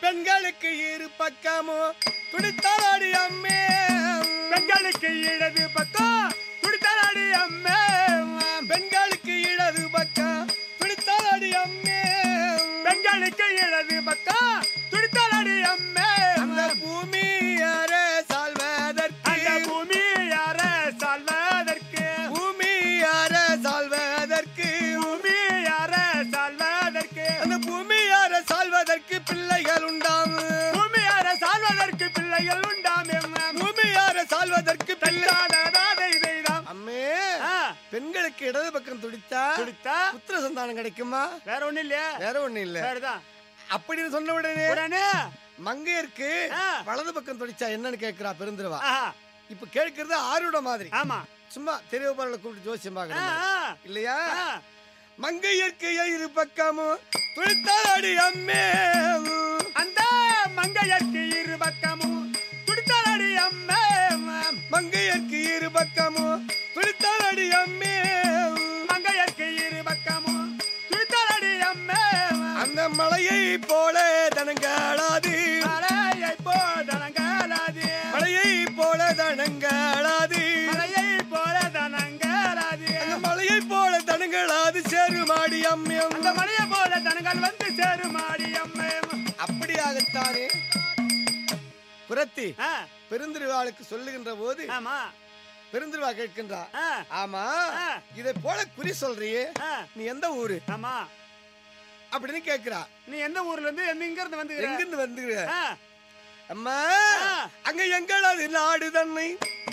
பெண்களுக்கு இரு பக்கமும் துடித்தாடி அம்மே பெண்களுக்கு இடது பக்கம் துடித்தாடி அம்மே பெண்களுக்கு இடது பக்கம் துடித்தாடி அம்மே பெண்களுக்கு இடது பக்கம் துடித்தாடி அம்மே அந்த பூமி யார சால்வதற்கு அந்த பூமி யார சால்வதற்கு பூமி யார சால்வதற்கு பூமி யார சால்வதற்கு அந்த பூமி யார சால்வதற்கு பிள்ளைகள் உண்டாம் பூமி யார சால்வதற்கு பிள்ளைகள் உண்டாமே பூமி யார சால்வதற்கு பிள்ளை தட்டாத இதைதான் அம்மே ஆ, பெண்களுக்கு இடது பக்கம் துடித்தா துடித்தா புத்திர சந்தானம் கிடைக்குமா வேற ஒண்ணு இல்லையா வேற ஒண்ணு இல்ல வேறதான் அப்படின்னு சொன்ன உடனே உடனே மங்கையருக்கு ஆ. வலது பக்கம் துடிச்சா என்னன்னு கேக்குறா பெருந்துருவா ஆஹா, இப்ப கேட்கறது ஆரோட மாதிரி ஆமா சும்மா தெரியப்பாளர்களை கூப்பிட்டு ஜோசியம் ஆ, பாக்குறேன் ஆ, இல்லையா ஆ. மங்கையருக்கு இரு பக்கமும் துடித்தாடி அம்மே அந்த மங்கையர்க்கு இரு பக்கமும் துடித்தாடி அம்மே மங்கையருக்கு இரு பக்கமும் துடித்தாடி அம்மே மங்கையர்க்கு இரு பக்கமும் துடித்தாடி அம்மே அந்த மலையை போல தனங்காளாது மலையை போதனங்களாது மலையை போல தனங்காளாது மலையை போல தனங்களாது அந்த மலையை போல தனங்களாது சேருமாடி அம்மியம் அந்த மலையை போல தனங்கள் வந்து சேருமாடி அம்மே அப்படியாகத்தானே புரத்தி ஆ, பெருந்திருவாளுக்கு சொல்லுகின்ற போது ஆமா பெருந்திருவா கேட்கின்றா ஆ, ஆமா ஆ. இதை போல குறி சொல்றியே ஆ, நீ எந்த ஊரு ஆமா அப்படின்னு கேக்குறா நீ எந்த ஊர்ல இருந்து எந்த இங்க இருந்து வந்து எங்கிருந்து வந்துகிற ஆ, அம்மா ஆ. அங்க எங்களது நாடு தன்னை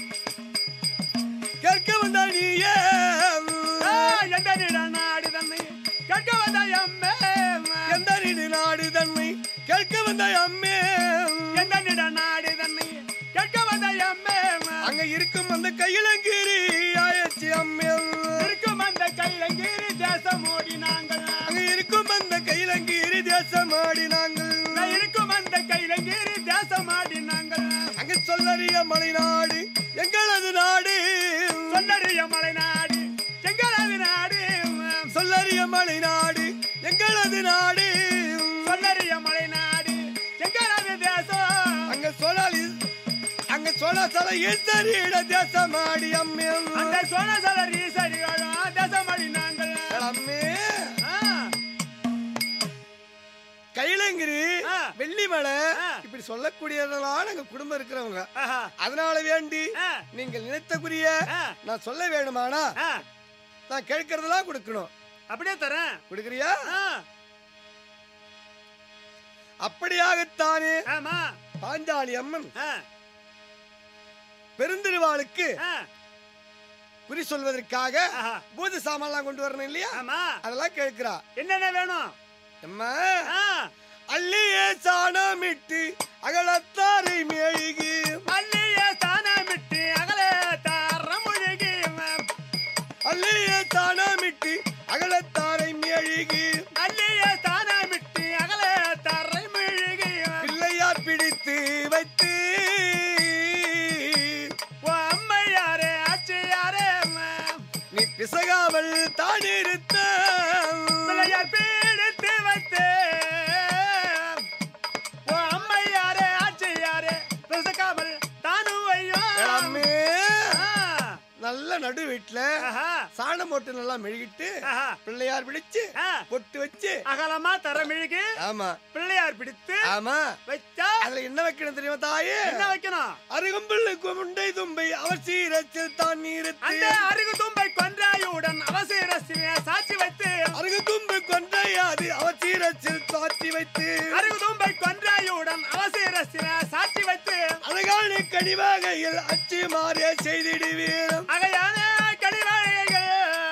கேட்க வந்தா நீயே ஆ, எந்த நில நாடு தன்னை கேட்க வந்த அம்மே எந்த நீடு நாடு தன்னை கேட்க வந்த அம்மே எந்த நில நாடு தன்னை கேட்க வந்த அம்மே அங்க இருக்கும் அந்த கையிலங்கிரி ஆயச்சி அம்மே இருக்கும் அந்த கைலங்கிரி தேசம் ஓடி நாங்கள் அங்க இருக்கும் அந்த கையிலங்கிரி தேசமாடி நாங்கள் இருக்கும் அந்த கைலங்கிரி தேசம் ஆடி நாங்கள் அங்க சொல்லறிய மலை நாடு எங்களது நாடு சொல்லறிய மலை நாடு எங்களது நாடு சொல்லறிய மலை நாடு எங்களது நாடு சொல்லறிய மலை நாடு எங்களது தேசம் அங்க சோழாலி அங்க சோழ சல ஈஸ்வரியிட தேசமாடி அம்மே அந்த சோழசலர் ஈசரிகளும் தேசம் ஆடி நாங்கள் அம்மே ஆ, கைலங்கிரி ஆ. வெள்ளிமலை ஆ. இப்படி சொல்லக்கூடியதெல்லாம் எங்க குடும்பம் இருக்கிறவங்க ஆஹா, அதனால வேண்டி ஆ, நீங்கள் நினைத்தக்குரிய ஆ, நான் சொல்ல வேணுமானா ஆ, நான் கேட்கறதெல்லாம் கொடுக்கணும் அப்படியே தரேன் கொடுக்கறியா ஆ, அப்படியாகத்தானே ஆமா பாஞ்சாலி அம்மன் ஆ, பெருந்திருவாளுக்கு ஆ, குறி சொல்வதற்காக ஆஹா, பூத சாமான்லாம் கொண்டு வரணும் இல்லையா ஆமா அதெல்லாம் கேட்கிறா என்னென்ன வேணும் அம்மா ஆ, அள்ளியே சாணமிட்டு அகலத்தாரை மேழுகி மல்லிய ஸ்தானமிட்டு அகல தார முழுகி அள்ளியே சாணமிட்டு அகலத்தாரை மேழுகி மல்லிய ஸ்தானமிட்டு அகல தார முழுகி பிள்ளையார் பிடித்து வைத்து அம்மையாரே ஆச்சியாரே நீ பிசகாமல் தான் இருத்த பிள்ளையார் பீடித்து வைத்து ஓ அம்மையாரே ஆச்சியாரே பிசக்காமல் தானும் ஐயோ கிளம்பு. ஆ, நல்ல நடு வீட்டுல ஆஹா, சாணம் போட்டு நல்லா மெழுகிட்டு ஆஹா, பிள்ளையார் பிடிச்சு ஆ, பொட்டு வச்சு அகலமா தரமிழுகி ஆமா பிள்ளையார் பிடித்து ஆமா வச்சா அதுல என்ன வைக்கணும் தெரியுமா தாயே என்ன வைக்கணும் அருகம்புல்லு குமுண்டை தும்பை அவர் சீரச்சில் தான் நீருத்து அந்த அருகு தும்பை கொன்றாயுடன் அவசர சாட்சி வைத்து அருகு தும்பு கொன்றையாது அவர் சீரச்சில் சாத்தி வைத்து அருகு தும்பை கொன்றாயுடன் அவசர சாட்சி வைத்து அழகான கனிவாகையில் அச்சு மாறிய செய்திடுவீரம் அகையான கடிவாழைகள்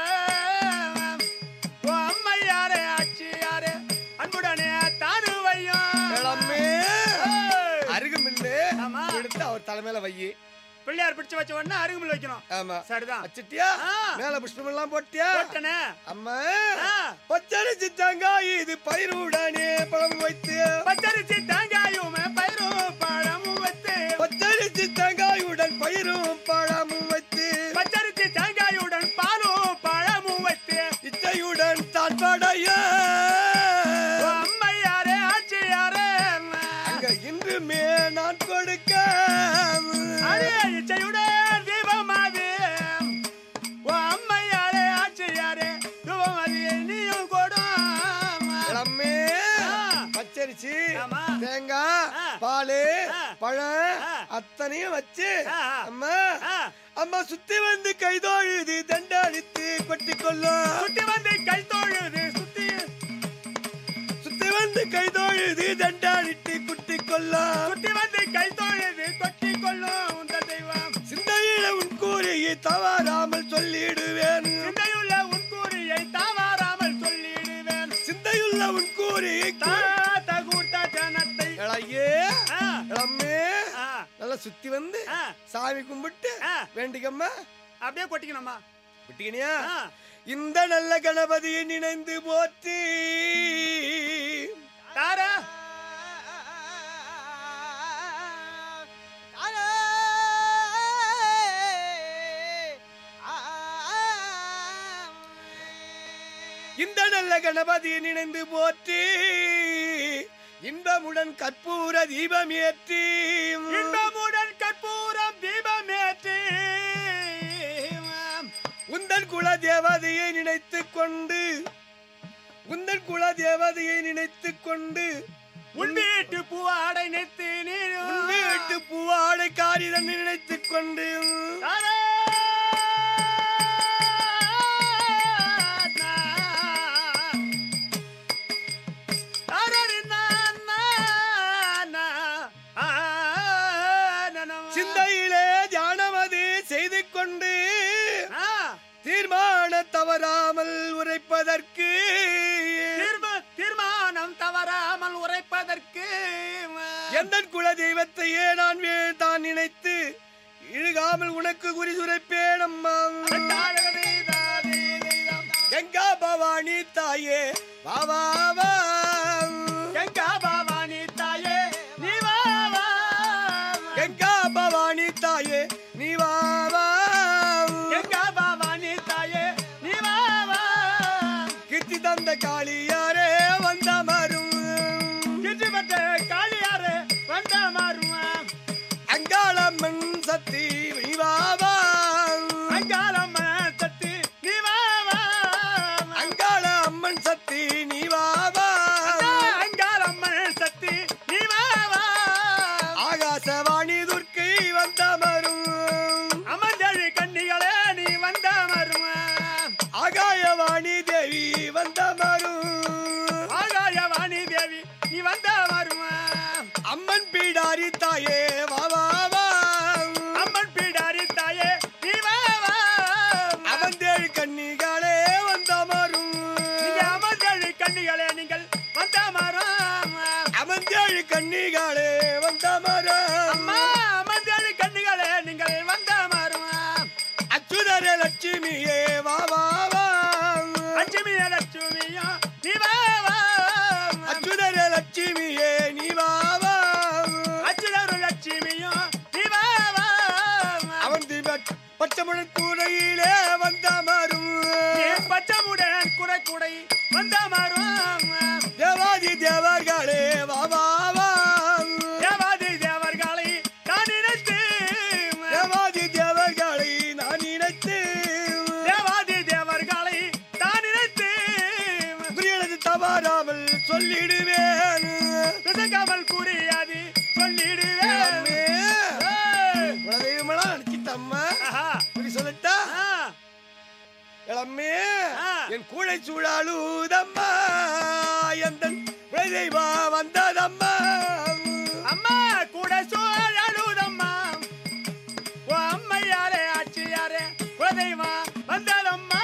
ஓ அம்மையாரே ஆட்சியாரே அன்புடனே தானுவையும் கிளம்பு. ஏய். அருகமில்லு ஆமா. எடுத்து அவர் தலைமையில வையி பிள்ளையார் பிடிச்சு வச்ச உடனே அருகுமில் வைக்கணும் ஆமா சரிதான் வச்சிட்டியா ஆ. மேல புஷ்பம் எல்லாம் போட்டியா போட்டனே அம்மா ஆ. பச்சரிசி தேங்காய் இது பயிருடனே பழம் வைத்து பச்சரிசி தேங்காயும் பயிரும் பழமும் வைத்து பச்சரிசி தேங்காயுடன் பயிரும் பழமும் வைத்து பச்சரிசி தேங்காயுடன் பாலும் பழமும் வைத்து இச்சையுடன் தான் படைய ஓ அம்மையாரே ஆட்சியாரே பச்சரிசி ஆமா. தேங்காய் ஆ. பாலு ஆ. பழம் ஆ. அத்தனையும் வச்சு ஆ, ஆ. அம்மா ஆ, அம்மா சுத்தி வந்து கைதோழுது தண்டாடித்து கொட்டி கொள்ளும் சுத்தி வந்து கை தோழுது சுத்தி சுத்தி வந்து கைதோழுது தண்டாடிட்டு குட்டி கொள்ளும் சுத்தி வந்து கை தோழுது கொட்டி கொள்ளும் உந்த தெய்வம் சிந்தையில உன் கூறியை தவறாமல் சொல்லிடுவேன் சிந்தையுள்ள உன் கூறியை தாவாராமல் சொல்லிடுவேன் சிந்தையுள்ள உன் கூறியை தாத்த கூட்ட ஜனத்தை ஐயே ஆ, அம்மே ஆ, நல்லா சுத்தி வந்து ஆ, சாமி கும்பிட்டு ஆ. வேண்டிக்கம்மா அப்படியே கொட்டிக்கணுமா விட்டீங்கனியா ஆ, இந்த நல்ல கணபதியை நினைந்து போற்றி தாரா இந்த நல்ல கணபதியை நினைந்து போற்றி இன்பமுடன் கற்பூர தீபம் ஏற்றி இன்பமுடன் கற்பூரம் தீபமேற்றி உந்தன் குல தேவதையை நினைத்துக் கொண்டு உந்தன் குல தேவதையை நினைத்துக் கொண்டு உன் வீட்டு பூவாடை நெத்து நீர் உன் வீட்டு பூவாடை காரிதன் நினைத்துக் கொண்டு தாரா சிந்தையிலே தியானமது செய்து கொண்டு தீர்மான தவறாமல் உரைப்பதற்கு தீர்மானம் தவறாமல் உரைப்பதற்கு எந்த குல தெய்வத்தையே நான் வே- தான் நினைத்து இழுகாமல் உனக்கு குறி சுரைப்பேன் அம்மா கங்கா பவானி தாயே பாபாவா கங்கா பவானி தாயே நீ வா வா. கங்கா பவானி தாயே நீ வாவா கங்கா பவானி தாயே நீ வா வா. கித்தி தந்த காளியாரே வந்த மரும் கிச்சிபட்ட காளியாரே வந்த மாறுவான் அங்காளம்மன் சக்தி நீ வாவா அங்காளம்ம சத்தி நீ வா வா. அங்காள அம்மன் சக்தி நீ வாவா அங்காளம்ம சத்தி நீ வா வா. ஆகாசவாணி துர்க்கை வந்த மரும் அமர்ந்தழி கண்ணிகளே நீ வந்த மாறுவான் ஆகாயவாணி தேவி வந்த மரும் ஆகாயவாணி தேவி நீ வந்த மாறுவான் அம்மன் பீடாரி தாயே வாவாவா அம்மன் பீடாரி தாயே நீ வா வா. அவந்தேழு கன்னிகளே வந்த மரும் நீங்க அமர்ந்தழி கண்ணிகளே நீங்கள் வந்த மாறும் அவந்தேழு கன்னிகளே வந்த மரம் அம்மா அமர்ந்தழி கண்ணிகளே நீங்கள் வந்த மாறும் அச்சுதர லட்சுமியே வாவாவா லட்சுமிய லட்சுமியா நீ வா வா. அச்சுதர லட்சுமியே நீ வாவா அச்சுதரு லட்சுமியா நீ வா வா. அவன் திபட் பச்சமுடன் கூரையிலே வந்த மரும் நீ பச்சமுடன் குறை குடை வந்த மாறும் தேவாதி தேவர்களே வாவாவா தேவாதி தேவர்களை நான் நினைத்து தேவாதி தேவர்களை நான் நினைத்து தேவாதி தேவர்களை தான் நினைத்து குறியெழுது தவறாமல் சொல்லிடுவேன் பிசகாமல் கூறியாது சொல்லிடுவேன் அம்மே, ஏய். குலதெய்வமெல்லாம் நினைச்சிட்டம்மா ஆஹா. இப்படி சொல்லட்டா ஆ. இளமே ஆ. என் கூடை சூழாலுதம்மா எந்த குலதெய்வா வந்ததம்மா அம்மா கூட சோழழுதம்மா ஓ அம்மையாரே ஆச்சியாரே குலதெய்வா வந்ததம்மா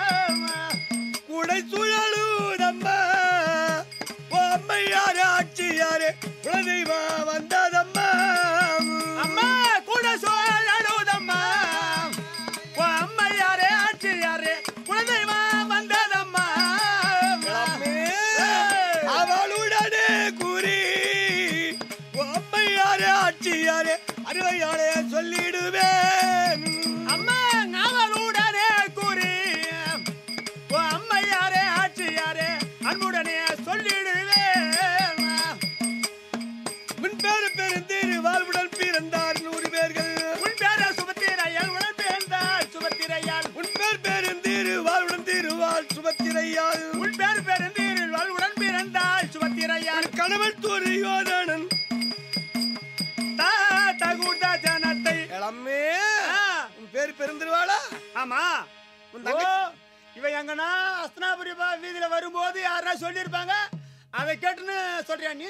கூடை சூழாலுதம்மா ஓ அம்மையாரே ஆட்சியாரே குலதெய்வா வந்ததம்மா அம்மா கூட சோழழுதம்மா ஓ அம்மையாரே ஆச்சியாரே குலதெய்வா வந்ததம்மா இளமே, ஏய். அவளுடனே கூறி ஓ அம்மையாரே ஆட்சியாரே அருவையாரே சொல்லிடுவேன் அம்மா நாவலுடனே கூறி ஓ அம்மையாரே ஆச்சியாரே அன்புடனே சொல்லிடுவேன் உன் பேரு பெருந்திரு வாழ்வுடன் பிறந்தார் நூறு பேர்கள் உன் பேர சுபத்திரையால் உடன் பிறந்தாள் சுபத்திரையால் உன் பேர் பெருந்திரு வாழ்வுடன் திருவாள் சுபத்திரையால் உன் பேர் பெருந்தீரில் வாழ்வுடன் பிறந்தாள் சுபத்திரையால் யார் கணவன் துரியோதனன் தா தகுட ஜனத்தை இளமே ஆ, உன் பேர் பெருந்திருவாளா ஆமா உன் ஓ, தங்கை இவ எங்கன்னா அஸ்தனாபுரி பா- வீதியில வரும்போது யாரா சொல்லியிருப்பாங்க அதை கேட்டுன்னு சொல்றியா நீ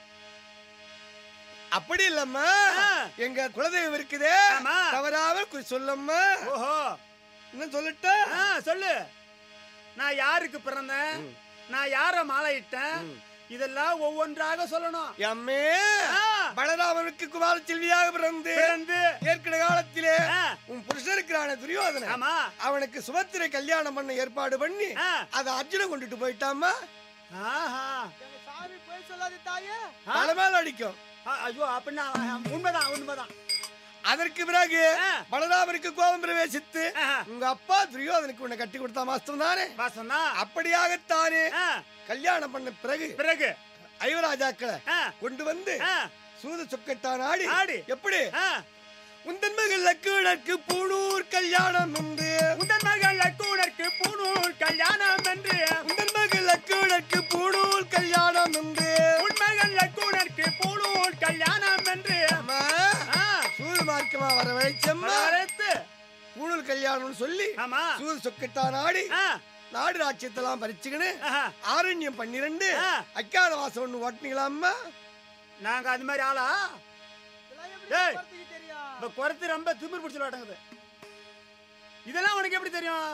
அப்படி இல்லம்மா ஆ. எங்க குலதெய்வம் இருக்குதே ஆமா. தவறாம கு- சொல்லம்மா ஓஹோ இன்னும் சொல்லட்டா ஆ, சொல்லு நான் யாருக்கு பிறந்தேன் நான் யார மாலையிட்டேன் இதெல்லாம் ஒவ்வொன்றாக சொல்லணும் எம்மே ஆ, பலராமனுக்கு குமார செல்வியாக பிறந்து பிறந்து ஏற்கனவே காலத்திலே ஆ, உன் புருஷனுக்குறான துரியோதனன் ஆமா அவனுக்கு சுபத்திரை கல்யாணம் பண்ண ஏற்பாடு பண்ணி ஆ, அதை அர்ஜுனன் கொண்டுட்டு போயிட்டாமா ஆஹா. சாமி போய் சொல்லாத தாயே ஆ, தலைமையில அடிக்கும் ஆ, ஐயோ அப்படின்னா ஆ, உண்மைதான் உண்மைதான் அதற்கு பிறகு ஆ. பலராமனுக்கு கோபம் பிரவேசித்து ஆஹா. உங்க அப்பா துரியோதனுக்கு உன்னை கட்டி கொடுத்தா மாஸ்தம் தானே வாசம்னா அப்படியாகத்தானே ஆ, கல்யாணம் பண்ண பிறகு பிறகு ஐவராஜாக்களை ஆ, கொண்டு வந்து ஆ, சூத சொக்கட்டான் ஆடி ஆடி. எப்படி ஆ, உந்தன் மகள் லக்குனருக்கு பூணூர் கல்யாணம் உண்டு உந்தன் மகள் கூடற்கு பூணூர் கல்யாணம் என்று உந்தன் மகள் லக்குனருக்கு பூணூர் கல்யாணம் உண்டு உன் மகள் கூடற்கு பூணூர் கல்யாணம் என்று அம்மா ஆ, சூது மார்க்கமா வர வைச்சம்மா வரவேத்து. பூணூர் கல்யாணம்னு சொல்லி ஆமா சூது சொக்கட்டான் ஆடி ஆ, நாடு ராட்சியத்தெல்லாம் பறிச்சுக்கின்னு ஆஹா. ஆரண்யம் பன்னிரண்டு ஆ. அக்காத வாசம் ஒண்ணு ஓட்டினீங்களாம்மா நாங்க அது மாதிரி ஆளா இதெல்லாம் எப்படி ஏய். போறதுக்கு தெரியும் இப்ப குறைத்து ரொம்ப திமிர் பிடிச்சு விளாட்டுங்குது இதெல்லாம் உனக்கு எப்படி தெரியும்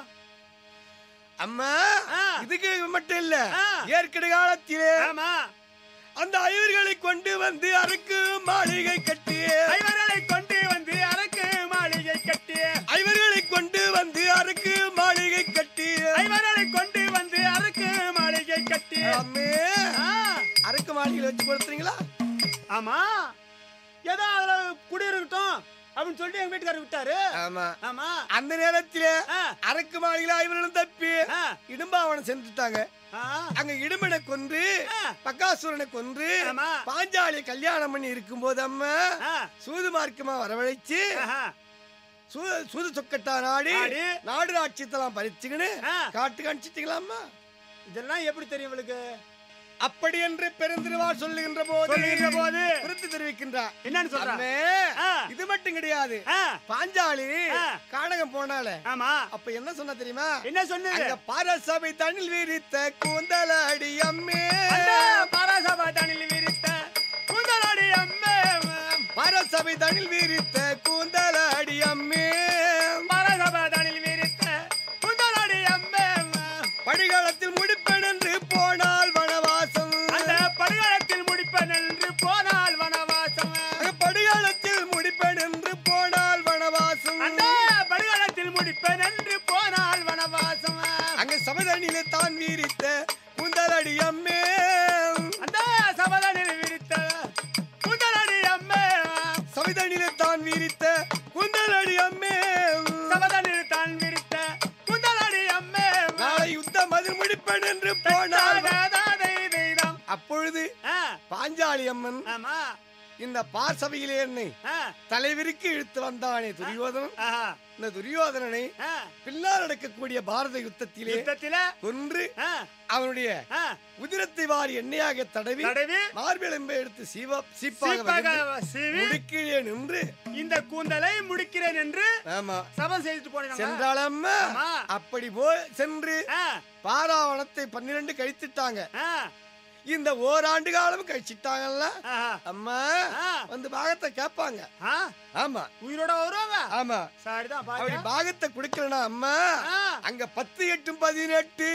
அம்மா ஆ. இதுக்கு மட்டும் இல்ல ஆ. ஏற்கனவே காலத்திலே ஆமா அந்த ஐவர்களை கொண்டு வந்து அరకు மாளிகை கட்டி ஐவர்களை கொண்டு வந்து அரக்கு மாளிகை கட்டி ஐவர்களை கொண்டு வந்து அருக்கு மாளிகை கட்டி ஐவர்களை கொண்டு வந்து அரக்கு மாளிகை கட்டி அம்மே ஆ, அருக்கு மாளிகையில வச்சு கொடுத்துறீங்களா ஆமா ஏதோ அதுல குடியிருக்கட்டும் அப்படின்னு சொல்லி எங்க வீட்டுக்காரர் விட்டாரு ஆமா ஆமா அந்த நேரத்திலே ஆ, அரக்கு மாளிகையில ஐவர்களும் தப்பி ஆ, இடும்பாவனை சென்றுட்டாங்க ஆ, அங்க இடுமனை கொன்று ஆ. பக்காசுரனை கொன்று ஆமா. பாஞ்சாலி கல்யாணம் பண்ணி இருக்கும்போது அம்மா ஆ, சூது மார்க்கமா வரவழைச்சு ஆஹா. சூ- சூது சொக்கட்டா நாடி ஆடி. நாடு ராட்சியத்தெல்லாம் பறிச்சுக்கின்னு ஆ. காட்டுக்கு அனுப்பிச்சிட்டீங்களாம்மா இதெல்லாம் எப்படி தெரியும் இவளுக்கு அப்படி என்று பெருந்திருவார் சொல்லுகின்ற போது சொல்லுகின்ற போது குறித்து தெரிவிக்கின்றார் என்னன்னு சொல்றான் அம்மே, ஆ. இது மட்டும் கிடையாது ஆ, பாஞ்சாலி ஆ. காடகம் போனால ஆமா அப்ப என்ன சொன்ன தெரியுமா என்ன சொன்னது அங்க பாரசபை தண்ணில் விரித்த கூந்தலடி அம்மே அந்த பாராசபா தனில் விரித்த குந்தலாடி அம்மே பாரசபை தண்ணில் விரித்த கூந்தலடி அம்மே பாராசபா தனில் விரித்த குந்தலாடி அம்மே படிகளத்தில் முடிப்பென் என்று போனால் வனவாசம் அந்த படுகளத்தில் முடிப்பன் என்று போனால் வனவாசம் அங்க படிகளத்தில் முடிப்பென் என்று போனால் வனவாசம் அந்த படுகளத்தில் முடிப்பன் என்று போனால் வனவாசம் அங்க சபதனிலே தான் வீரித்த கூந்தலடி அம்மே அந்த சபதனில் விரித்த குந்தலாடி அம்மே சபதனிலே தான் வீரித்த கூந்தலடி அம்மே சபதனில் தான் விரித்த குந்தலாடி அம்மே நாளை யுத்தம் அதில் முடிப்பென் என்று போனால் வ- தெய்தம் அப்பொழுது ஆ, பாஞ்சாலி அம்மன் ஆமா இந்த பார்சபையிலே என்னை ஆ, தலைவிரிக்கு இழுத்து வந்தானே துரியோதனன் ஆஹா, இந்த துரியோதனனை ஆ. பின்னால் நடக்கக்கூடிய பாரத யுத்தத்திலே யுத்தத்தில கொன்று ஆ, அவனுடைய ஆ, உதிரத்தை வாரி எண்ணெயாக தடவி தடவி மார்பெலும்பை எடுத்து சீவா சீப்பாக சீப்பாக வகைந்து சீவி முடுக்கிலே நின்று இந்த கூந்தலை முடிக்கிறேன் என்று ஆமா சபம் செய்துட்டு போனாங்க சென்றாளம்மா ஆமா. அப்படி போய் சென்று ஆ, பாராவனத்தை பன்னிரண்டு கழித்துட்டாங்க ஆ, இந்த ஓராண்டு காலம் கழிச்சிட்டாங்கல்ல ஆஹா, அம்மா ஆ. வந்து பாகத்தை கேட்பாங்க ஆ, ஆமா உயிரோட வருவாங்க ஆமா சரிதான் அப்படி பாருங்க பாகத்தை குடுக்கலனா அம்மா ஆ. அங்க பத்து எட்டும் பதினெட்டு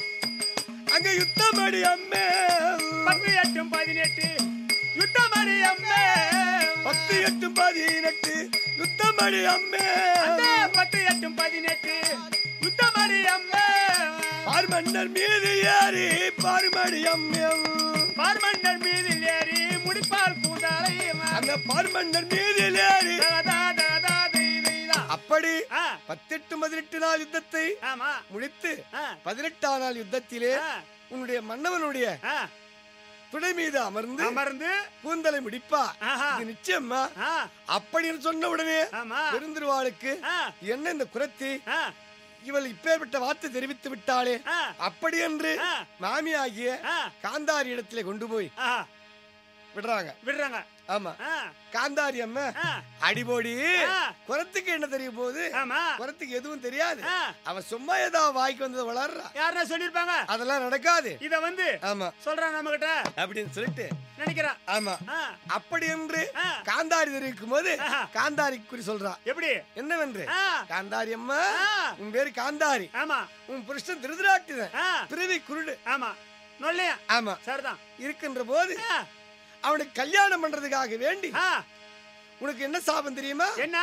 அங்க யுத்தம் அடி அம்மே பத்து எட்டும் பதினெட்டு யுத்தமணி அம்மே பத்து எட்டும் பதினெட்டு யுத்தம் அடி அம்மே அந்த பத்து எட்டும் பதினெட்டு யுத்தமணி அம்மே பார்மன்னர் மீது ஏறி பார்மடி அம்மே பார்மண்டல் மீது ஏறி முடிப்பால் கூந்தாலை அந்த பார்மன்னர் மீது ஏறி தகதா, தகதா, தை, தை, தா. அப்படி ஆ, பத்தெட்டு பதினெட்டு நாள் யுத்தத்தை ஆமா முடித்து ஆ, பதினெட்டாம் நாள் யுத்தத்திலே ஆ, உன்னுடைய மன்னவனுடைய ஆ. துணை மீது அமர்ந்து அமர்ந்து கூந்தலை முடிப்பா ஆஹா. இது நிச்சயமா ஆ, அப்படின்னு சொன்ன உடனே ஆமா பெருந்திருவாளுக்கு ஆ, என்ன இந்த குரத்தி ஆ, இவள் இப்பேற்பட்ட வார்த்தை தெரிவித்து விட்டாளே ஆ, அப்படி என்று ஆ, மாமியாகிய ஆ, காந்தாரி இடத்திலே கொண்டு போய் ஆ, விடுறாங்க விடுறாங்க ஆமா ஆ, காந்தாரி அம்மா ஆ, அடிபோடி ஆ. குரத்துக்கு என்ன தெரிய போகுது ஆமா குரத்துக்கு எதுவும் தெரியாது ஆ, அவன் சும்மா ஏதாவது வாய்க்கு வந்தது வளர்றா யாருன்னா சொல்லிருப்பாங்க அதெல்லாம் நடக்காது இத வந்து ஆமா சொல்றான் நம்ம கிட்ட அப்படின்னு சொல்லிட்டு நினைக்கிறான் ஆமா ஆ, அப்படி என்று ஆ, காந்தாரி தெரிவிக்கும் போது ஆஹா. காந்தாரி குறி சொல்றா எப்படி என்னவென்று ஆ, காந்தாரி அம்மா ஆ, உன் பேரு காந்தாரி ஆமா உன் புருஷன் திருதராட்டிதான் ஆ, பிறவி குருடு ஆமா நொல்லையா ஆமா சரிதான் இருக்கின்ற போது ஆ, அவனுக்கு கல்யாணம் பண்றதுக்காக வேண்டி ஆ, உனக்கு என்ன சாபம் தெரியுமா என்ன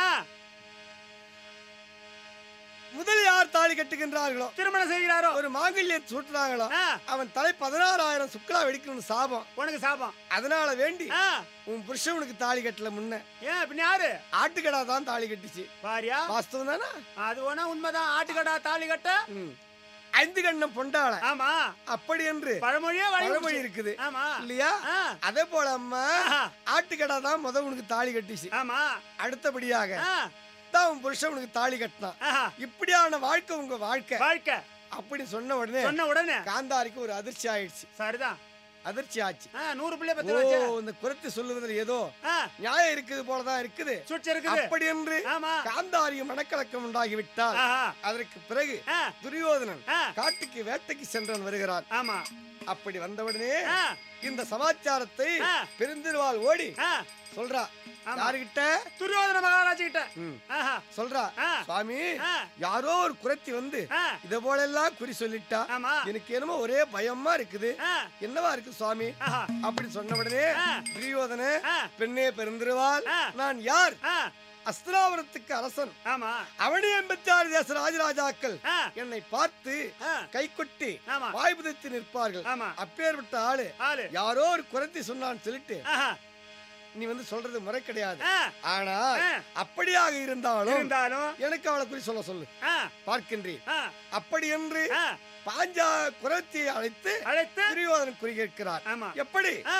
முதல் யார் தாலி கட்டுகின்றார்களோ திருமணம் செய்கிறாரோ ஒரு மாங்கல்ய சூட்டுறாங்களோ ஆ, அவன் தலை பதினாறாயிரம் சுக்லா வெடிக்கணும்னு சாபம் உனக்கு சாபம் அதனால வேண்டி ஆ, உன் புருஷன் உனக்கு தாலி கட்டல முன்ன ஏன் பின்ன யாரு ஆட்டுக்கடா தான் தாலி கட்டுச்சு பாரியா வாஸ்தவம் தானே அது ஒண்ணா உண்மைதான் ஆட்டுக்கடா தாலி கட்ட ஐந்து கண்ணம் பொண்டாள ஆமா அப்படி என்று பழமொழியே பழமொழி வழி இருக்குது ஆமா இல்லையா ஆ, அதே போல அம்மா ஆஹா, ஆட்டுக்கடா தான் முத உனக்கு தாலி கட்டிச்சு ஆமா அடுத்தபடியாக ஆ, தான் உன் புருஷன் உனக்கு தாலி கட்டினான் ஆஹா, இப்படியான வாழ்க்கை உங்க வாழ்க்கை வாழ்க்கை அப்படி சொன்ன உடனே சொன்ன உடனே காந்தாரிக்கு ஒரு அதிர்ச்சி ஆயிடுச்சு சரிதான் அதிர்ச்சி ஆச்சு ஆ, நூறு பிள்ளை ஓ பத்து வச்சு இந்த குரத்து சொல்லுவதில் ஏதோ ஆ, நியாயம் இருக்குது போலதான் இருக்குது சுற்றி இருக்குது அப்படி என்று ஆமா காந்தாரியும் மனக்கலக்கம் உண்டாகிவிட்டால் ஆஹா, அதற்கு பிறகு ஆ, துரியோதனன் ஆ, காட்டுக்கு வேட்டைக்கு சென்றவன் வருகிறான் ஆமா அப்படி வந்தவுடனே ஆ, இந்த சமாச்சாரத்தை ஆ. பெருந்திருவாள் ஓடி ஆ, சொல்றா ஆமா. யாருகிட்ட துரியோதன மகாராஜ் கிட்ட ம், ஆஹா, சொல்றா ஆ, சுவாமி ஆ, யாரோ ஒரு குரத்தி வந்து ஆ, இத போல எல்லாம் குறி சொல்லிட்டா ஆமா எனக்கு என்னமோ ஒரே பயமா இருக்குது ஆ, என்னவா இருக்கு சுவாமி ஆஹா, அப்படி சொன்ன உடனே ஆ, துரியோதன ஆ, பெண்ணே பெருந்திருவாள் ஆ. நான் யார் ஆ, அஸ்திராபுரத்துக்கு அரசன் ஆமா அவனி எண்பத்தி ஆறு தேச ராஜராஜாக்கள் ஆ, என்னை பார்த்து ஆ, கைகொட்டி ஆமா வாய்ப்புதத்து நிற்பார்கள் ஆமா அப்பேற்பட்ட ஆளு ஆளு யாரோ ஒரு குரத்தி சொன்னான்னு சொல்லிட்டு ஆஹா, நீ வந்து சொல்றது முறை கிடையாது ஆ, ஆனா ஆ, அப்படியாக இருந்தாலும் இருந்தாலும் எனக்கு அவளை குறி சொல்ல சொல்லு ஆ, பார்க்கின்றேன் ஆ, அப்படி என்று ஆ, பாஞ்சா குரத்தியை அழைத்து அழைத்து துரியோதனன் குறி கேட்கிறார் ஆமா எப்படி ஆ,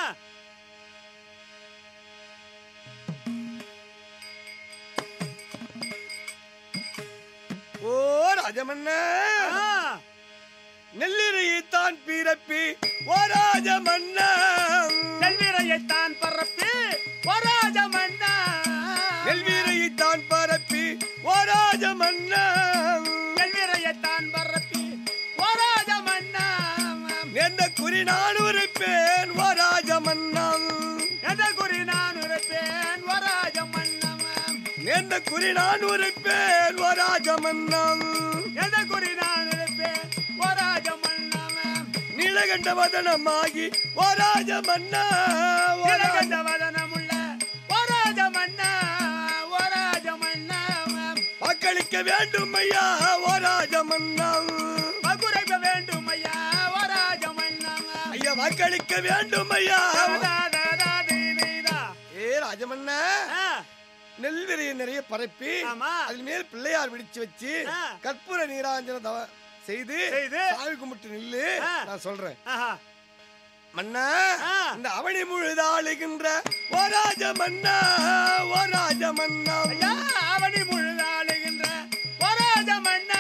ஓ ராஜமன்ன ஆ, நெல்லிரையைத்தான் பீரப்பி ஓ ராஜமன்ன நெல்வீரையைத்தான் பரப்பி வராஜ மன்னா நெல்வீரையைத்தான் பரப்பி ஓ ராஜமன்ன நெல்வீரையைத்தான் பரப்பி வராஜ மன்னா எந்த குறி நான் உரைப்பேன் ஓ ராஜமன்னம் எந்த குறி நான் இருப்பேன் வராஜ மன்னா எந்த குறி நான் உரைப்பேன் ஓ ராஜமன்னம் எந்த குறி நான் இருப்பேன் வராஜ மன்னா நீலகண்ட வதனமாகி ஓ ராஜமன்னா ஓ ராஜ- இலகண்ட வதனமுள்ள வராஜ மன்னா வராஜ மன்னா வாக்களிக்க வேண்டும் ஐயா ஓ ராஜமன்னம் பகுரைக்க வேண்டும் ஐயா வராஜ மன்னா ஐயா வாக்களிக்க வேண்டும் ஐயா தா, தா, தா, தி, தி, தா. ஏ ராஜமன்னா ஆ, நெல் விரையை நிறைய பரப்பி ஆமா அதில் மேல் பிள்ளையார் விடிச்சு வச்சு ஆ. கற்பூர நீராஞ்சன தவ- செய்து செய்து. சாமி கும்பிட்டு நில்லு ஆ. நான் சொல்றேன் ஆஹா, மன்னா ஆ. இந்த அவனி முழுதாளுகின்ற ஓ ராஜ மன்னா ஓ ராஜ மன்னா ஐயா, அவனி முழுதாளுகின்ற வராஜ மன்னா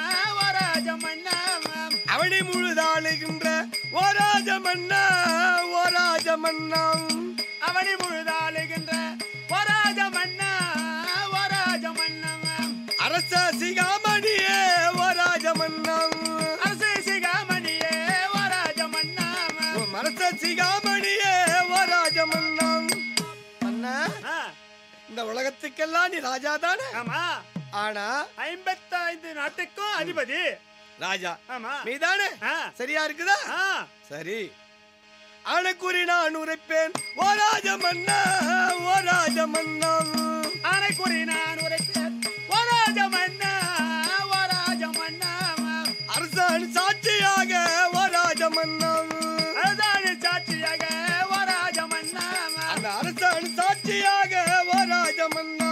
வராஜ மன்னா அவனி முழுதாளுகின்ற ஓ ராஜ மன்னா ஓ ராஜ மன்னா அவனி முழுதாளுகின்ற வராஜ மன்னா வராஜ மன்னா அரச சிகாமணியே ஓ ராஜ மன்னா அரசு சிகாமணியே வராஜ மன்னா ஓ மரச சிகாமணியே ஓ ராஜ மன்னா மன்னா ஆ, இந்த உலகத்துக்கெல்லாம் நீ ராஜா தானே ஆமா ஆனா ஐம்பத்தைந்து நாட்டுக்கும் அதிபதி ராஜா ஆமா நீதானே ஆ, சரியா இருக்குதா ஆ, சரி அணுக்குறி நான் உரைப்பேன் ஓ ராஜ மன்னா ஓ ராஜ மன்னா ஆனை கூறி நான் உரைப்பேன் வராஜ மன்னா வராஜ மன்னா அரசன் சாட்சியாக ஓ ராஜ மன்னா அதானி சாட்சியாக வராஜ மன்னா அந்த அரசன் சாட்சியாக ஓ ராஜ மன்னா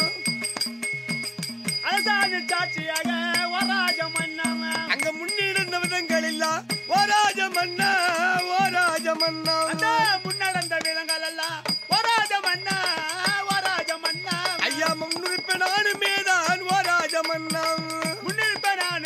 அதானி சாட்சியாக வராஜ மன்னா அங்க முன்னிருந்த விதங்கள் இல்ல ஓ ராஜ மன்னா ஓ ராஜ மன்னா அந்த முன்னடந்த விலங்கள் எல்லாம் வராஜ மன்னா வராஜ மன்னா ஐயா முன்னிருப்ப நானுமே தான் ஓ ராஜ மன்னா முன்னிருப்ப நான்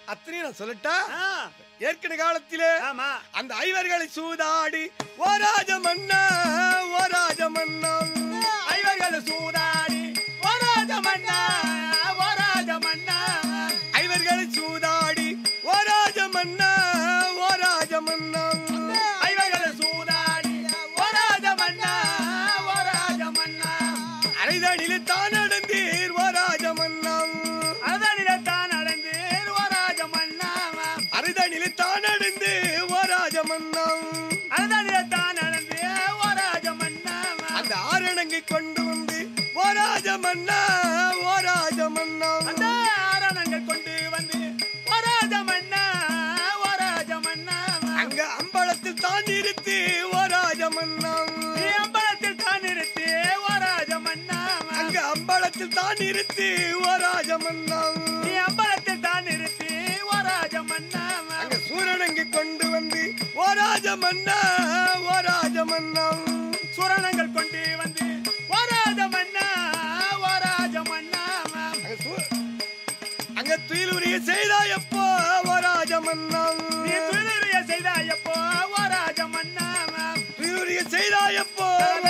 அத்தனையும் நான் சொல்லட்டா ஆ, ஏற்கனவே காலத்திலே ஆமா அந்த ஐவர்களை சூதாடி ஓ ராஜ மன்னா ஓ ராஜ மன்னா ஐவர்கள் சூதாடி ஓராஜ மன்னா ஓராஜ மன்னா ஐவர்களை சூதாடி ஓ ராஜ மன்னா ஓ ராஜ மன்னா ஐவர்கள் சூதாடி ஓராஜ மன்னா ஓராஜ மன்னா அரைதனிலே தான் நடந்தீர் ஓ ராஜ மன்னா அதனிலே தான் நடந்து ஓராஜ மன்னா அரைதனிலே தான் நடந்து ஓ ராஜ மன்னா அதனிலே தான் நடந்து ஓராஜ மன்னா அந்த ஆரணங்கை கொண்டு வந்து ஓ ராஜ மன்னா ஓ ராஜ மன்னா அந்த ஆரணங்கள் கொண்டு வந்து ஓராஜ மன்னா ஓராஜ மன்னா அங்க அம்பலத்தில் தான் நிறுத்தி ஓ ராஜ மன்னா நீ அம்பலத்தில் தான் நிறுத்தி ஓராஜ மன்னா அங்க அம்பலத்தில் தான் நிறுத்தி ஓ ராஜ மன்னா நீ அம்பலத்தில் தான் நிறுத்தி ஓராஜ மன்னா அங்க சூரனங்கை கொண்டு வந்து ஓ ராஜ மன்னா ஓ ராஜ மன்னா சுரணங்கள் கொண்டு வந்து ஓராஜ மன்னா ஓராஜ மன்னா அங்க சூ- அங்க துயிலுரிய செய்தாயப்போ ஓ ராஜ மன்னா நீ துயிலுரிய செய்தாயப்போ ஓராஜ மன்னா துயிலுரிய செய்தாயப்போ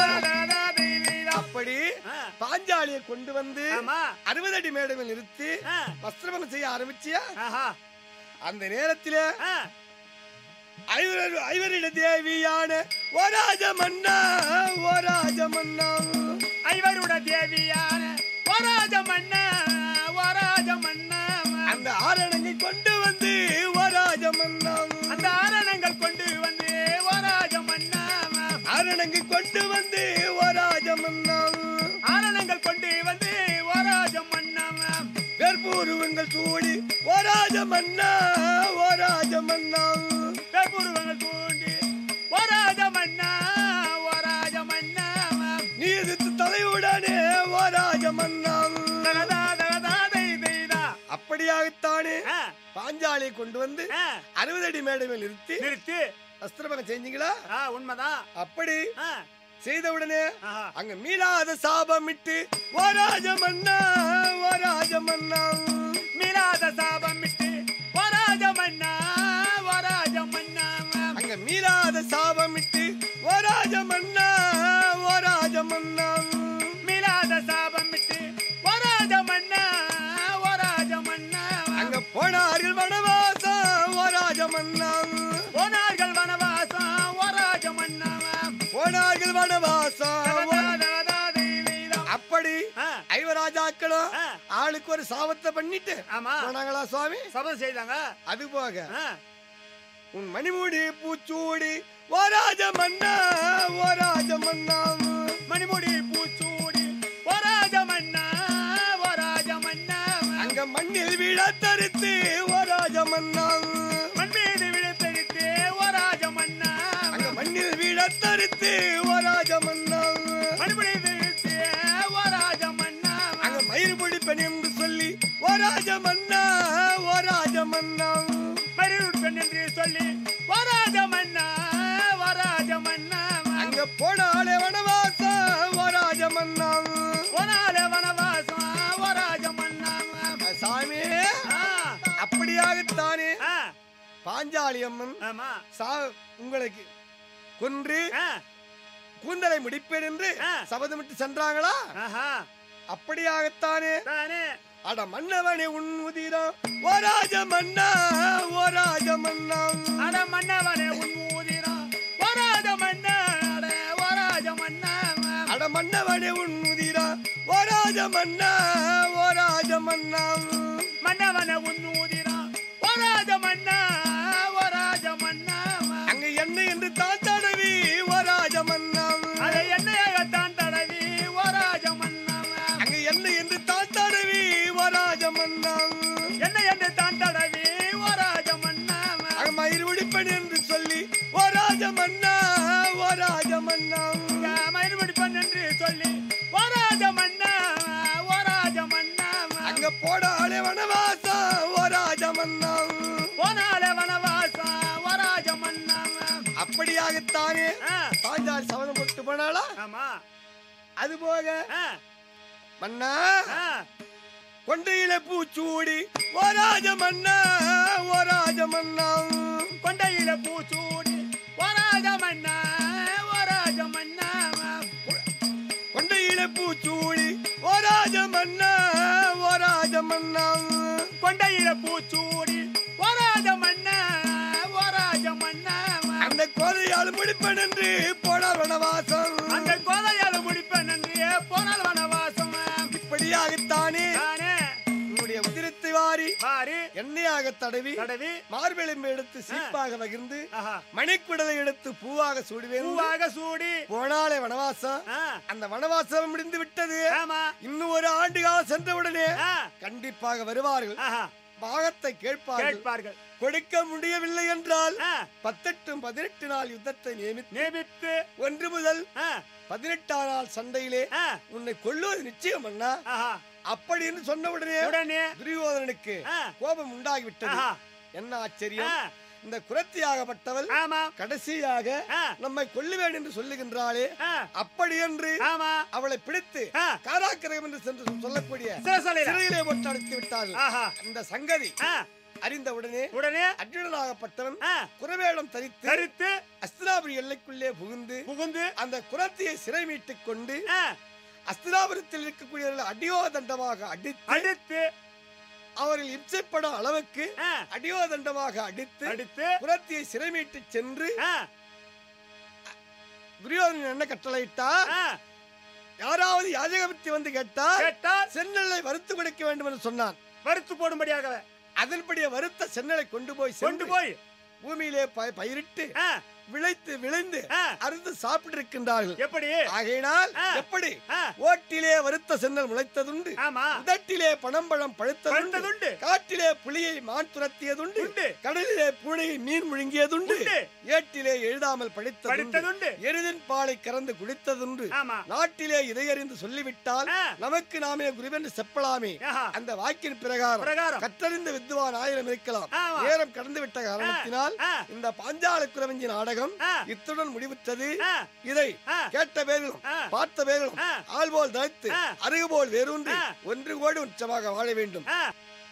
அப்படி பாஞ்சாலியை கொண்டு வந்து ஆமா அறுபது அடி மேடையில் நிறுத்தி ஆ, வஸ்திரபனம் செய்ய ஆரம்பிச்சியா ஆஹா, அந்த நேரத்திலே ஆ, ஐவர் ஐவரிட தேவியான ஓ ராஜ மன்னா ஓ ராஜ மன்னா ஐவருட தேவியான ஓராஜ மன்னா ஓராஜ மன்னா அந்த ஆரணங்கை கொண்டு வந்து ஓ ராஜ மன்னா அந்த ஆரணங்கள் கொண்டு வந்து ஓராஜ மன்னா ஆரணங்கை கொண்டு வந்து ஓ ராஜ மன்னா ஆரணங்கள் கொண்டு வந்து ஓராஜ மன்னா வேற்பூருவங்கள் சூடி ஓ ராஜ மன்னா ஓ ராஜ மன்னா பெருபுருவங்கள் தூண்டி ஓராஜ மன்னா ஓராஜ மன்னா நீ எதிர்த்து தலையுடனே ஓ ராஜ மன்னா தகதா தகதா தை தைதா அப்படியாகத்தானே ஆ, பாஞ்சாலியை கொண்டு வந்து ஆ, அறுபது அடி மேடை மேல் நிறுத்தி நிறுத்து வஸ்திரபனம் செஞ்சீங்களா ஆ உண்மைதான் அப்படி ஆ, செய்தவுடனே ஆஹா. அங்க மீளாத சாபமிட்டு ஓ ராஜ மன்னா ஓ ராஜ மன்னா மீளாத சாபம் விட்டு ஓராஜ மன்னா ஓராஜ மன்னா அங்க மீளாத சாபமிட்டு ஓ ராஜ மன்னா ஓ ராஜ மன்னா மீளாத சாபம் விட்டு ஓராஜ மன்னா ஓராஜ மன்னா அங்க போனார்கள் வனவாசம் ஓ ராஜ மன்னா போனார்கள் வனவாசம் ஓராஜ மன்னா போனார்கள் வனவாசம் தகதா தகதா தை தைதா. அப்படி ஆ, ஐவராஜாக்களும் ஆ. ஆளுக்கு ஒரு சாபத்தை பண்ணிட்டு ஆமா போனாங்களா சுவாமி சபதம் செய்தாங்க அது போக ஆ, உன் மணிமூடி பூச்சூடி ஓ ராஜ மன்னா ஓ ராஜ மன்னா மணிமுடி பூச்சூடி ஓராஜ மன்னா ஓராஜ மன்னா அங்க மண்ணில் விழ தரித்து ஓ ராஜ மன்னா மண் மீது விழுத்தடித்து ஓராஜ மன்னா அங்க மண்ணில் விழ தரித்து ஓ ராஜ மன்னா மணிமுடி விழுத்து ஓராஜ மன்னா அங்க மயிர் பிடிப்பன் என்று சொல்லி ஓ ராஜ மன்னா ஓ ராஜ மன்னா மருட்பெண் என்று சொல்லி ஓராஜ மன்னா ஓராஜ மன்னா அங்க போனாலே வனவாசம் ஓ ராஜ மன்னா ஓனால வனவாசம் ஓராஜ மன்னா சாமி ஆ, அப்படியாகத்தானே ஆ, பாஞ்சாலி அம்மன் ஆமா சா உங்களுக்கு கொன்று ஆ, கூந்தலை முடிப்பேன் என்று ஆ. சபதமிட்டு சென்றாங்களா ஆஹா அப்படியாகத்தானே தானே அட மன்னவனே உன் உதிரம் ஓ ராஜ மன்னா ஓ ராஜ மன்னா அட மன்னவனே உன் ஊதிரம் ஓராஜ மன்னா அட ஓராஜ மன்னா அட மன்னவனே உன் உதிரம் ஓ ராஜ மன்னா ஓ ராஜ மன்னா மன்னவனே உன் ஊதிரம் ஓராஜ மன்னா ஓராஜ மன்னா அங்க என்ன என்று தான் தடவி ஓ ராஜ மன்னா அதை என்னையகத்தான் தடவி ஓராஜ மன்னா அங்க என்ன என்று தான் தடவி ஓ ராஜ மன்னா என்ன என்று தான் தடவி ஓராஜ மன்னா அங்க மயிர் உடிப்பன் என்று சொல்லி ஓ ராஜ மன்னா ஓ ராஜ மன்னா மயிர்மடிப்பன் என்று சொல்லி ஓராஜ மன்னா ஓராஜ மன்னா அங்க போடாலே வனவாசம் ஓ ராஜ மன்னா போனால வனவாசம் ஓராஜ மன்னா அப்படியாகத்தானே ஆ, பாஞ்சாலி சபதம் போட்டு போனாளா ஆமா அது போக ஆ, மன்னா ஆ, கொண்டையில பூச்சூடி ஓ ராஜ மன்னா மன்னா கொண்டையில பூச்சூடி வராஜ மன்னா வராஜ மன்னா கொண்டையில பூச்சூடி ஓ ராஜ மன்னா ஓ ராஜ மன்னா கொண்டையில பூச்சூடி வராஜ மன்னா வராஜ மன்னா அந்த கோதையால் முடிப்பன் என்று போனார் வனவாசம் அந்த கோதையால முடிப்பேன் நன்றியே போனால் வனவாசம் இப்படியாகத்தானே நானே உன்னுடைய உதிரத்தை வாரி பாரு எண்ணெயாக தடவி தடவி மார்பெலும்பு எடுத்து சீப்பாக பகிர்ந்து ஆஹா மணிக்குடலை எடுத்து பூவாக சூடுவேன் பூவாக சூடி போனாலே வனவாசம் ஆ, அந்த வனவாசம் முடிந்து விட்டது ஆமா இன்னும் ஒரு ஆண்டு காலம் சென்றவுடனே ஆ, கண்டிப்பாக வருவார்கள் ஆஹா பாகத்தை கேட்பார்கள் கேட்பார்கள் கொடுக்க முடியவில்லை என்றால் ஆ, பத்தெட்டு பதினெட்டு நாள் யுத்தத்தை நியமித்து நியமித்து ஒன்று முதல் ஆ, பதினெட்டாம் நாள் சண்டையிலே ஆ, உன்னை கொல்லுவது நிச்சயம் அண்ணா ஆஹா அப்படி என்று சொன்ன உடனே உடனே துரியோதனனுக்கு ஆ, கோபம் உண்டாகிவிட்டது ஆஹா என்ன ஆ, ஆச்சரியம் இந்த குரத்தியாகப்பட்டவள் ஆமா கடைசியாக ஆ, நம்மை கொல்லுவேன் என்று சொல்லுகின்றாளே ஆ, அப்படி என்று ஆமா அவளை பிடித்து ஆ, காராக்கிரகம் என்று சென்று சொல்லக்கூடிய சிறைசாலையில. சிறையிலே போட்டு அடைத்து விட்டார்கள் ஆஹா இந்த சங்கதி ஆ, அறிந்த உடனே உடனே அர்ஜுனனாகப்பட்டவன் ஆ, குரவேடம் தரித்து தரித்து அஸ்தினாபுரி எல்லைக்குள்ளே புகுந்து புகுந்து அந்த குரத்தியை சிறை மீட்டுக் கொண்டு ஆ, அஸ்தினாபுரத்தில் இருக்கக்கூடியவர்கள் அடியோதண்டமாக அடித்து அடித்து அவர்கள் இம்சைப்படும் அளவுக்கு ஆ, அடியோதண்டமாக அடித்து அடித்து குரத்தியை சிறை மீட்டு சென்று ஆ, துரியோதனன் என்ன கட்டளையிட்டா ஆ, யாராவது யாஜகபக்தி வந்து கேட்டால் கேட்டால் சென்னலை வறுத்து கொடுக்க வேண்டும் என்று சொன்னான் வறுத்து போடும்படியாக அதன்படியே வறுத்த சென்னலை கொண்டு போய் கொண்டு சென்று போய் பூமியிலே ப- பயிரிட்டு ஆ, விளைத்து விளைந்து ஆ, அறுந்து சாப்பிட்டு இருக்கின்றார்கள் எப்படி ஆகையினால் ஆ. எப்படி ஆ, ஓட்டிலே வறுத்த சென்னல் முளைத்ததுண்டு ஆமா உதட்டிலே பனம்பழம் பழுத்ததுண்டு பழுத்ததுண்டு. காட்டிலே புலியை மான் துரத்தியதுண்டு உண்டு. கடலிலே பூனையை மீன் முழுங்கியதுண்டு உண்டு. ஏட்டிலே எழுதாமல் படித்ததுண்டு படித்ததுண்டு எருதின் பாலை கறந்து குடித்ததுண்டு ஆமா நாட்டிலே இதையறிந்து சொல்லிவிட்டால் ஆ. நமக்கு நாமே குருவென்று செப்பலாமே ஆஹா. அந்த வாக்கின் பிரகாரம் பிரகாரம் கற்றறிந்த வித்வான் ஆயிரம் இருக்கலாம் ஆமா. நேரம் கடந்து விட்ட காரணத்தினால் ஆ, இந்த பாஞ்சால குரவஞ்சி நாடகம் ஆ, இத்துடன் முடிவுற்றது ஆ, இதை ஆ, கேட்ட பேர்களும் ஆ. பார்த்த பேர்களும் ஆ. ஆள் போல் தனித்து ஆ. அருகு போல் வேரூன்றி ஆ. ஒன்று கோடி உச்சமாக வாழ வேண்டும் ஆ.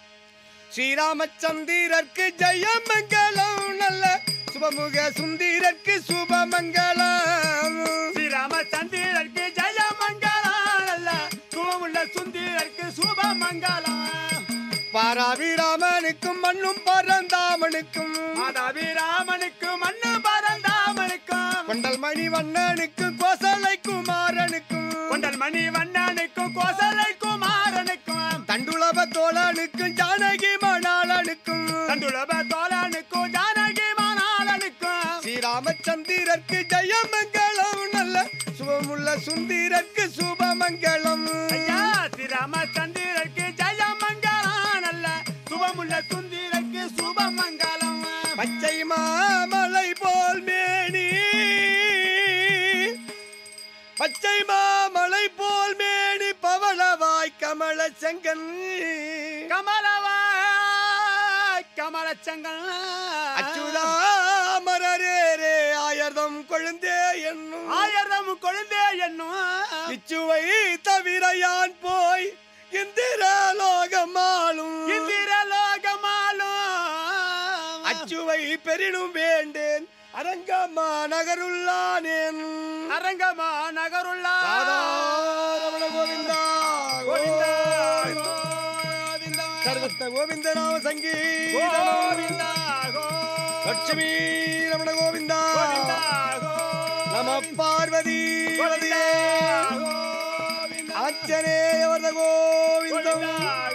ஸ்ரீராமச்சந்திரர்க்கு ஜெயமங்கலம் நல்ல சுபமுக சுந்தீரர்க்கு சுபமங்கலம் ஸ்ரீராமச்சந்திரருக்கு ஜெயமங்கலம் அல்ல சுபமுள்ள சுந்தரருக்கு சுபமங்கலம் பாராவிராமனுக்கும் மண்ணும் பரந்தாமனுக்கும் மாதாபிராமனுக்கு மண்ணு பரந்தாமனுக்கும் கொண்டல் மணி வண்ணனுக்கும் கோசலை குமாரனுக்கும் கொண்டல் மணி வண்ணனுக்கும் கோசலை குமாரனுக்கும் தண்டுளப தோழனுக்கும் ஜானகி மணாளனுக்கும் தண்டுலப தோழனுக்கும் ஜானகி மாநாளனுக்கும் ஸ்ரீராமச்சந்திரர்க்கு ஜெயமங்கலம் நல்ல சுபமுள்ள சுந்தீரர்க்கு சுபமங்கலம் ஐயா ஸ்ரீராமச்சந்திரருக்கு ஜெயமங்கலம் அல்ல சுபமுள்ள சுந்தரருக்கு சுபமங்கலம் பச்சை மாமலை போல் மேனி பச்சை மாமலை போல் மேனி பவளவாய் கமல செங்கன் கமலவா கமலச்சங்கல் அச்சுதா மரரேரே ஆயர்தம் கொழுந்தே என்னும் ஆயிரம் கொழுந்தே என்னும் இச்சுவை தவிர யான் போய் இந்திர லோகமாலும் இந்திர லோகமாலும் அச்சுவை பெரினும் வேண்டேன் அரங்கம்மா நகருள்ளானேன் அரங்கமா நகருள்ளா ராதாரமண கோவிந்தா கோவிந்தா கோவிந்தா சர்வத்த கோவிந்த நாம சங்கீதம் கோவிந்தா லட்சுமி ரமண கோவிந்தா கோவிந்தா நம பார்வதி கோவிந்தா ஆச்சரேயவர்த கோவிந்தம் கோவிந்தா